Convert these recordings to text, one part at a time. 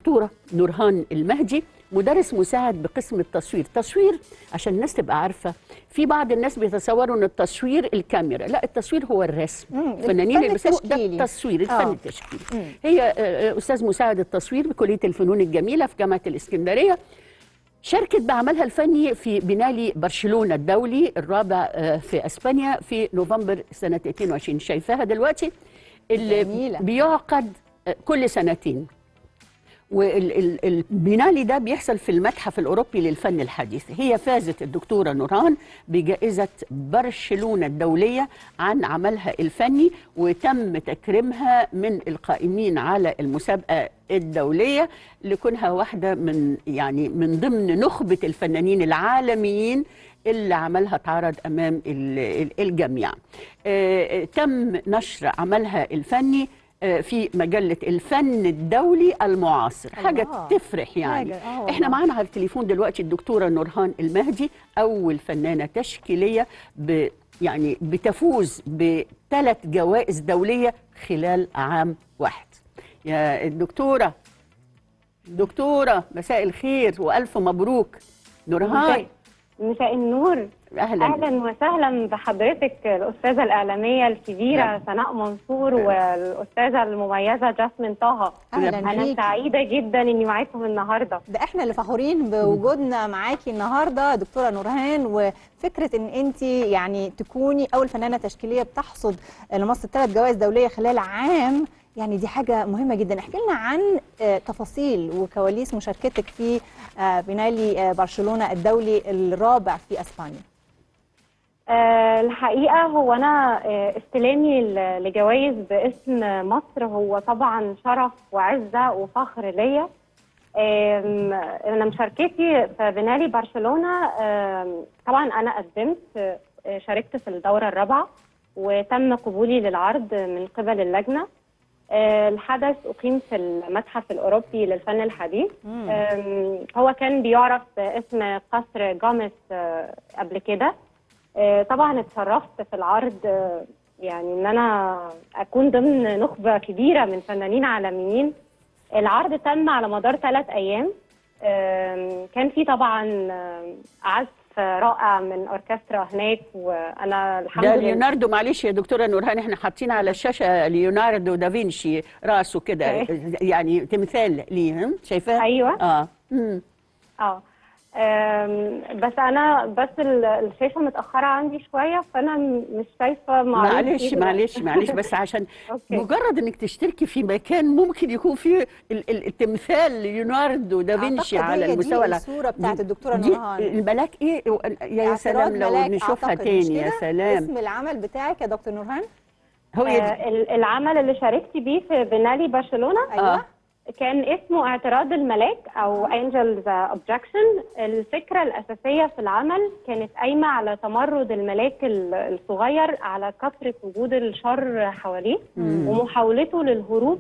الدكتوره نورهان المهدي مدرس مساعد بقسم التصوير تصوير عشان الناس تبقى عارفه في بعض الناس بيتصوروا ان التصوير الكاميرا لا التصوير هو الرسم مم، الفنانين الفن اللي بيسموه ده التشكيلي. التصوير الفن آه. التشكيلي مم. هي آه، آه، استاذ مساعد التصوير بكليه الفنون الجميله في جامعه الاسكندريه شاركت بعملها الفني في بنالي برشلونه الدولي الرابع آه، في اسبانيا في نوفمبر سنه 22 شايفاها دلوقتي اللي جميلة. بيعقد آه، كل سنتين والبنالي ده بيحصل في المتحف الاوروبي للفن الحديث هي فازت الدكتوره نوران بجائزه برشلونه الدوليه عن عملها الفني وتم تكريمها من القائمين على المسابقه الدوليه لكونها واحده من يعني من ضمن نخبه الفنانين العالميين اللي عملها اتعرض امام ال- ال- الجميع آه، آه، تم نشر عملها الفني آه، في مجلة الفن الدولي المعاصر حاجة الله. تفرح يعني حاجة، آه والله. احنا معانا على التليفون دلوقتي الدكتورة نورهان المهدي أول فنانة تشكيلية ب يعني بتفوز بثلاث جوائز دولية خلال عام واحد يا الدكتورة دكتورة مساء الخير وألف مبروك نورهان مساء مساء النور أهلا اهلا وسهلا بحضرتك الاستاذه الاعلاميه الكبيره نعم. سناء منصور والاستاذه المميزه جاسمين طه أهلاً انا بيكي. سعيده جدا اني معاكم النهارده ده احنا اللي فخورين بوجودنا معاكي النهارده دكتوره نورهان وفكره ان انت يعني تكوني اول فنانه تشكيليه بتحصد لمصر ثلاث جوائز دوليه خلال عام يعني دي حاجه مهمه جدا احكي لنا عن آه، تفاصيل وكواليس مشاركتك في آه، بنالي آه، برشلونه الدولي الرابع في اسبانيا أه الحقيقه هو انا آه، استلامي ل- لجوائز باسم مصر هو طبعا شرف وعزه وفخر ليا آم، انا مشاركتي في بنالي برشلونه آم، طبعا انا قدمت آه، شاركت في الدوره الرابعه وتم قبولي للعرض من قبل اللجنه آه، الحدث اقيم في المتحف الاوروبي للفن الحديث مم. آم، هو كان بيعرف باسم قصر جامس آه، قبل كده آه، طبعا اتشرفت في العرض آه، يعني ان انا اكون ضمن نخبه كبيره من فنانين عالميين العرض تم على مدار ثلاث ايام آم، كان في طبعا آم، عزف رائع من اوركسترا هناك وانا الحمد ده لله ليوناردو معلش يا دكتوره نورهان احنا حاطين على الشاشه ليوناردو دافنشي راسه كده أوكي. يعني تمثال ليه هم؟ شايفاه؟ ايوه اه مم. اه آم، بس انا بس ال- الشاشه متاخره عندي شويه فانا م- مش شايفه معروض معلش إيه معلش دلوقتي. معلش بس عشان أوكي. مجرد انك تشتركي في مكان ممكن يكون فيه ال- ال- التمثال ليوناردو دافنشي أعتقد على هي دي المستوى الع- الصورة بتاعت الدكتورة دي نورهان. الملاك ايه يا, يا اعتراض سلام لو ملاك نشوفها أعتقد، مش تاني يا كده؟ سلام اسم العمل بتاعك يا دكتور نورهان هو آه، يد- ال- العمل اللي شاركت بيه في بنالي برشلونه ايوه كان اسمه اعتراض الملاك او Angels Objection الفكرة الأساسية في العمل كانت قايمة على تمرد الملاك ال- الصغير على كثرة وجود الشر حواليه ومحاولته للهروب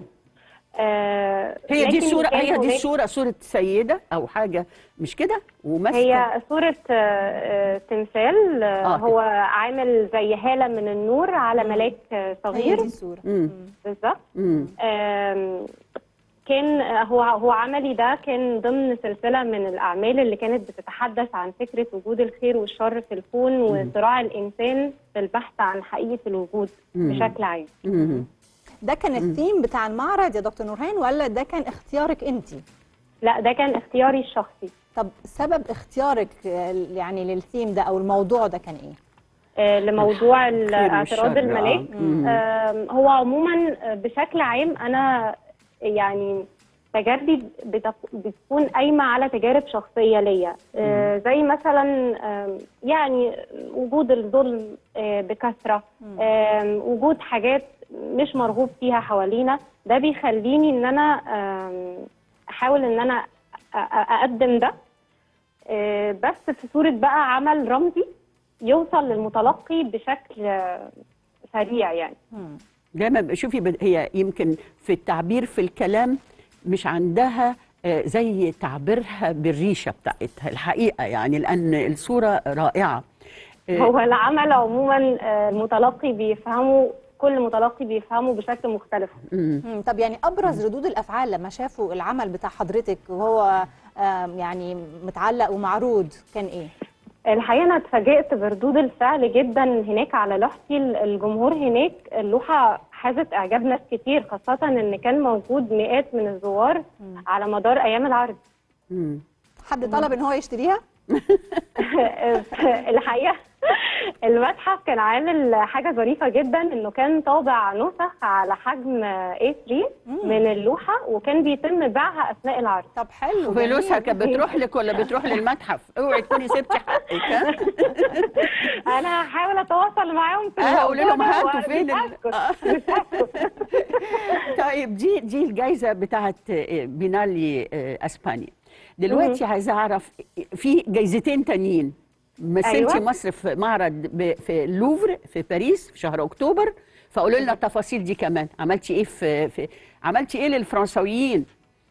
آه، هي دي لكن الصوره كان هي دي هناك- الصوره صوره سيده او حاجه مش كده وماسكه هي صورة آه، آه، تمثال آه، آه. هو عامل زي هالة من النور على ملاك آه، هي صغير دي الصورة مم. بالظبط مم. آم، كان هو هو عملي ده كان ضمن سلسله من الاعمال اللي كانت بتتحدث عن فكره وجود الخير والشر في الكون وصراع الانسان في البحث عن حقيقه الوجود مم. بشكل عام. مم. ده كان الثيم بتاع المعرض يا دكتور نورهان ولا ده كان اختيارك انت لا ده كان اختياري الشخصي. طب سبب اختيارك آه، يعني للثيم ده او الموضوع ده كان ايه آه، لموضوع الخير اعتراض والشر، الملاك آه. مم. آم، هو عموما آه، بشكل عام انا يعني تجاربي بتك- بتكون قايمه على تجارب شخصيه ليا آه، زي مثلا آم، يعني وجود الظلم آه، بكثره آم، وجود حاجات مش مرغوب فيها حوالينا ده بيخليني ان انا آم، احاول ان انا أ- أ- اقدم ده آه، بس في صوره بقى عمل رمزي يوصل للمتلقي بشكل آه، سريع يعني مم. دايما ب- شوفي بد- هي يمكن في التعبير في الكلام مش عندها آه، زي تعبيرها بالريشه بتاعتها الحقيقه يعني لان الصوره رائعه آه، هو العمل عموما آه، المتلقي بيفهمه كل متلقي بيفهمه بشكل مختلف مم. مم، طب يعني ابرز ردود الافعال لما شافوا العمل بتاع حضرتك وهو آم، يعني متعلق ومعروض كان ايه الحقيقه انا اتفاجئت بردود الفعل جدا هناك على لوحتي الجمهور هناك اللوحه حازت اعجاب ناس كتير خاصه ان كان موجود مئات من الزوار على مدار ايام العرض مم. حد طلب ان هو يشتريها الحقيقه المتحف كان عامل حاجه ظريفه جدا انه كان طابع نسخ على حجم A3 من اللوحه وكان بيتم بيعها اثناء العرض طب حلو وفلوسها جميل. كانت بتروح لك ولا بتروح للمتحف اوعي تكوني سبتي حقك ها انا هحاول اتواصل معاهم في اه الموضوع قولي لهم ده هاتوا ومش فين ال- هسكت. آه. مش هسكت. طيب دي دي الجائزه بتاعت آه، بينالي آه، اسبانيا دلوقتي عايزه اعرف في جايزتين تانيين مثلتي أيوة. مصر في معرض ب- في اللوفر في باريس في شهر اكتوبر فقولوا لنا التفاصيل دي كمان عملتي ايه في, في عملتي ايه للفرنسويين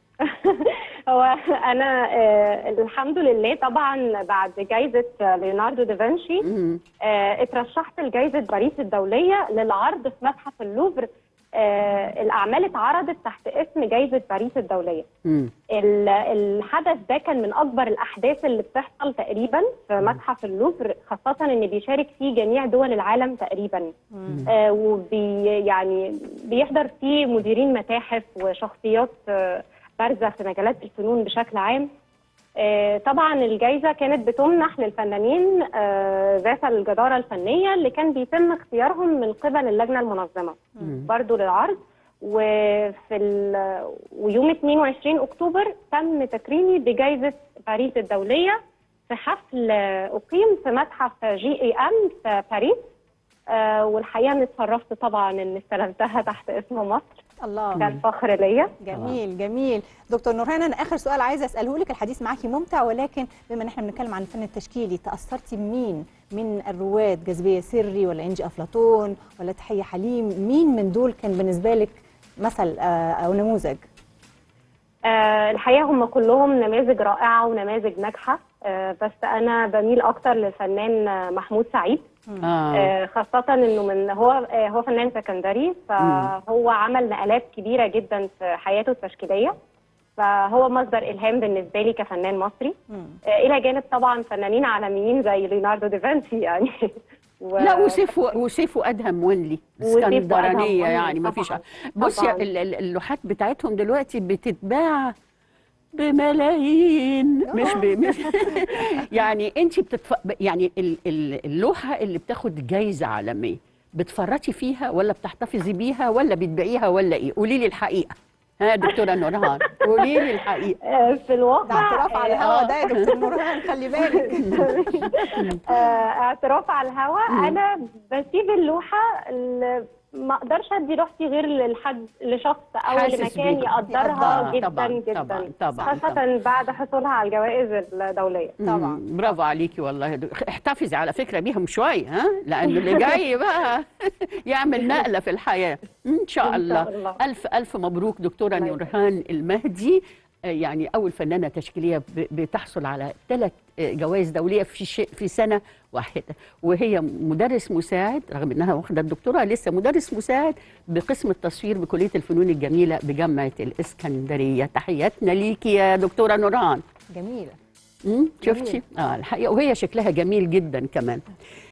هو انا آه، الحمد لله طبعا بعد جائزه ليوناردو دافنشي مم. آه، اترشحت لجائزه باريس الدوليه للعرض في متحف اللوفر آه، الاعمال اتعرضت تحت اسم جائزه باريس الدوليه مم. ال- الحدث ده كان من اكبر الاحداث اللي بتحصل تقريبا في متحف اللوفر خاصه ان بيشارك فيه جميع دول العالم تقريبا آه وبي يعني بيحضر فيه مديرين متاحف وشخصيات آه بارزه في مجالات الفنون بشكل عام آه طبعا الجائزه كانت بتمنح للفنانين آه ذات الجداره الفنيه اللي كان بيتم اختيارهم من قبل اللجنه المنظمه برضو للعرض وفي ال... ويوم 22 اكتوبر تم تكريمي بجائزه باريس الدوليه في حفل اقيم في متحف جي اي ام في باريس آه والحقيقه انا اتشرفت طبعا ان استلمتها تحت اسم مصر الله كان فخر ليا جميل جميل دكتور نورهان انا اخر سؤال عايزه اساله لك الحديث معاكي ممتع ولكن بما ان احنا بنتكلم عن الفن التشكيلي تاثرتي بمين من الرواد جاذبيه سري ولا انجي افلاطون ولا تحيه حليم مين من دول كان بالنسبه لك مثل آه، او نموذج آه الحقيقه هم كلهم نماذج رائعه ونماذج ناجحه آه بس انا بميل اكتر للفنان آه، محمود سعيد آه. آه، خاصة انه من هو آه، هو فنان سكندري فهو عمل نقلات كبيرة جدا في حياته التشكيلية فهو مصدر الهام بالنسبة لي كفنان مصري مم. آه، الى جانب طبعا فنانين عالميين زي ليوناردو دافنشي يعني و... لا وسيف وسيف وادهم وينلي وسيف وأدهم اسكندرانيه وينلي يعني ما فيش طبعاً. بصي طبعاً. ال- ال- اللوحات بتاعتهم دلوقتي بتتباع بملايين مش ب... مش يعني انت بتتف... يعني ال- ال- اللوحه اللي بتاخد جايزه عالميه بتفرطي فيها ولا بتحتفظي بيها ولا بتبيعيها ولا ايه قولي لي الحقيقه ها يا دكتوره نورهان قولي لي الحقيقه آه، في الواقع ده اعتراف على آه، الهوا ده يا دكتور نورهان خلي بالك آه، اعتراف على الهوا انا بسيب اللوحه ال- ما اقدرش ادي لوحتي غير للحد لشخص او حاسس لمكان بيها. يقدرها طبعاً، جدا طبعاً، جدا طبعاً، طبعاً، خاصه طبعاً. بعد حصولها على الجوائز الدوليه طبعاً. مم، برافو عليكي والله يا دك- احتفظي على فكره بيهم شويه ها لان اللي جاي بقى يعمل نقله في الحياه ان شاء إن الله شاء الله. الف الف مبروك دكتوره الله يبارك. نورهان المهدي آه، يعني اول فنانه تشكيليه ب- بتحصل على ثلاث جوائز دوليه في شيء في سنه واحده وهي مدرس مساعد رغم انها واخده الدكتوراه لسه مدرس مساعد بقسم التصوير بكليه الفنون الجميله بجامعه الاسكندريه تحياتنا ليكي يا دكتوره نورهان جميله مم، شفتي اه الحقيقه وهي شكلها جميل جدا كمان